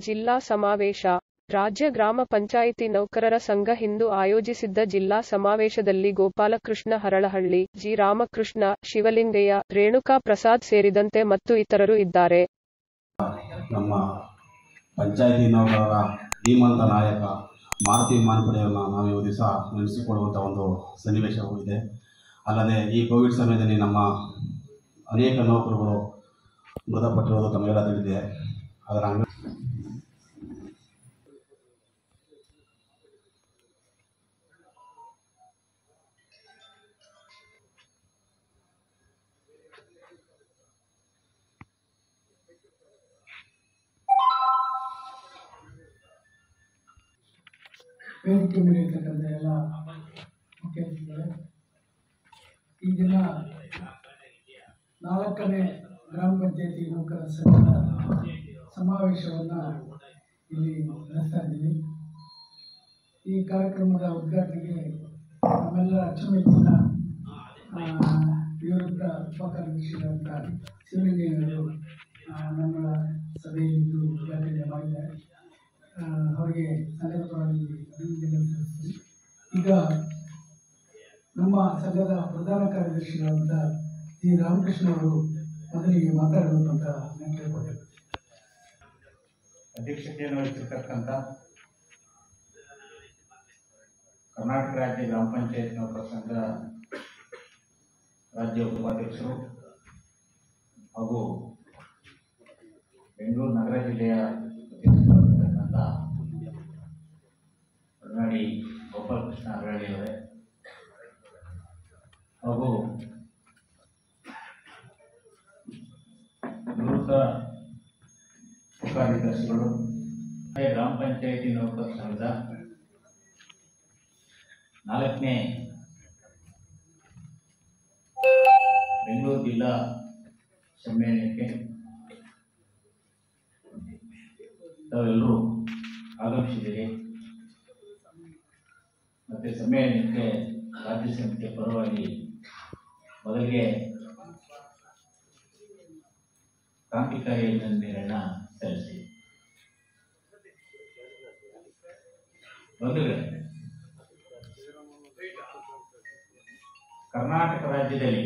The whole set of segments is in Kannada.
ಜಿಲ್ಲಾ ಸಮಾವೇಶ ರಾಜ್ಯ ಗ್ರಾಮ ಪಂಚಾಯಿತಿ ನೌಕರರ ಸಂಘ ಇಂದು ಆಯೋಜಿಸಿದ್ದ ಜಿಲ್ಲಾ ಸಮಾವೇಶದಲ್ಲಿ ಗೋಪಾಲಕೃಷ್ಣ ಹರಳಹಳ್ಳಿ ಜಿ ರಾಮಕೃಷ್ಣ ಶಿವಲಿಂಗಯ್ಯ ರೇಣುಕಾ ಪ್ರಸಾದ್ ಸೇರಿದಂತೆ ಮತ್ತು ಇತರರು ಇದ್ದಾರೆ ನಮ್ಮ ಪಂಚಾಯಿತಿ ನೌಕರರ ಧೀಮಂತ ನಾಯಕ ಮಾರುತಿ ಮಾನ್ಪಡೆಯನ್ನು ನಾವು ಈ ದಿವಸ ನೆನೆಸಿಕೊಳ್ಳುವಂಥ ಒಂದು ಸನ್ನಿವೇಶವೂ ಇದೆ ಅಲ್ಲದೆ ಈ ಕೋವಿಡ್ ಸಮಯದಲ್ಲಿ ನಮ್ಮ ಅನೇಕ ನೌಕರರು ಮೃತಪಟ್ಟಿರುವುದು ತಮಗೆಲ್ಲ ತಿಳಿದಿದೆ ಅದರ ಅಂಗ ವೇದಿಕೆ ಮೇಲೆ ಇರ್ತಕ್ಕಂಥ ಎಲ್ಲ ಮುಖ್ಯಸ್ಥರುಗಳೇ ಈ ದಿನ ನಾಲ್ಕನೇ ಗ್ರಾಮ ಪಂಚಾಯತಿ ನೌಕರರ ಸಂಘದ ಸಮಾವೇಶವನ್ನು ಇಲ್ಲಿ ನಡೆಸ್ತಾ ಇದ್ದೀವಿ ಈ ಕಾರ್ಯಕ್ರಮದ ಉದ್ಘಾಟನೆಗೆ ನಮ್ಮೆಲ್ಲರ ಅಚ್ಚುಮೆಚ್ಚಿನ ಆ, ನಿವೃತ್ತ ಉಪಕಾರ್ಯದರ್ಶಿಗಳಂತ ಶಿವಲಿಂಗಯ್ಯನವರು ಆ, ನಮ್ಮ ಸಭೆಯಲ್ಲಿದ್ದು ಉದ್ಘಾಟನೆ ಮಾಡಿದ್ದಾರೆ ಆ, ಅವರಿಗೆ ಸಂಘದ ಪರವಾಗಿ ಅಭಿನಂದನೆಗಳನ್ನು ಸಲ್ಲಿಸ್ತೀನಿ ಈಗ ನಮ್ಮ ಸಂಘದ ಪ್ರಧಾನ ಕಾರ್ಯದರ್ಶಿಗಳಾದಂಥ ಜಿ ರಾಮಕೃಷ್ಣ ಅವರು ಮೊದಲಿಗೆ ಮಾತಾಡಬೇಕಂತ ನಾನು ಕೇಳ್ಕೊಳ್ತೇನೆ ಅಧ್ಯಕ್ಷತೆಯನ್ನು ವಹಿಸಿರ್ತಕ್ಕಂಥ ಕರ್ನಾಟಕ ರಾಜ್ಯ ಗ್ರಾಮ ಪಂಚಾಯತ್ ನೌಕರ ಸಂಘ ರಾಜ್ಯ ಉಪಾಧ್ಯಕ್ಷರು ಹಾಗೂ ಬೆಂಗಳೂರು ನಗರ ಜಿಲ್ಲೆಯ ಅಧ್ಯಕ್ಷರಾಗಿರ್ತಕ್ಕಂಥ ಹೊರನಾಡಿ ಗೋಪಾಲಕೃಷ್ಣ ಅರಳಿ ಅವರೇ ಹಾಗೂ ನಿವೃತ್ತ ಕಾರ್ಯದರ್ಶಿಗಳು ಹಾಗೆ ಗ್ರಾಮ ಪಂಚಾಯಿತಿ ನೌಕರ ಸಂಘದ ನಾಲ್ಕನೇ ಬೆಂಗಳೂರು ಜಿಲ್ಲಾ ಸಮ್ಮೇಳನಕ್ಕೆ ತಾವೆಲ್ಲರೂ ಆಗಮಿಸಿದ್ದೀರಿ ಮತ್ತು ಸಮ್ಮೇಳನಕ್ಕೆ ರಾಜ್ಯ ಸಮಿತಿಯ ಪರವಾಗಿ ಮೊದಲಿಗೆ ಕ್ರಾಂತಿಕಾರಿ ಅಭಿನಂದನೆಗಳನ್ನ ಸಲ್ಲಿಸಿ ಬಂಧುಗಳೇ ಕರ್ನಾಟಕ ರಾಜ್ಯದಲ್ಲಿ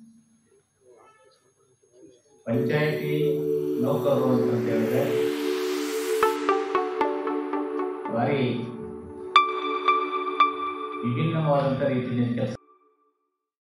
ಪಂಚಾಯಿತಿ ನೌಕರರು ಅಂತ ಹೇಳಿದ್ರೆ ಭಾರಿ ವಿಭಿನ್ನವಾದಂಥ ರೀತಿಯಲ್ಲಿ ಕೆಲಸ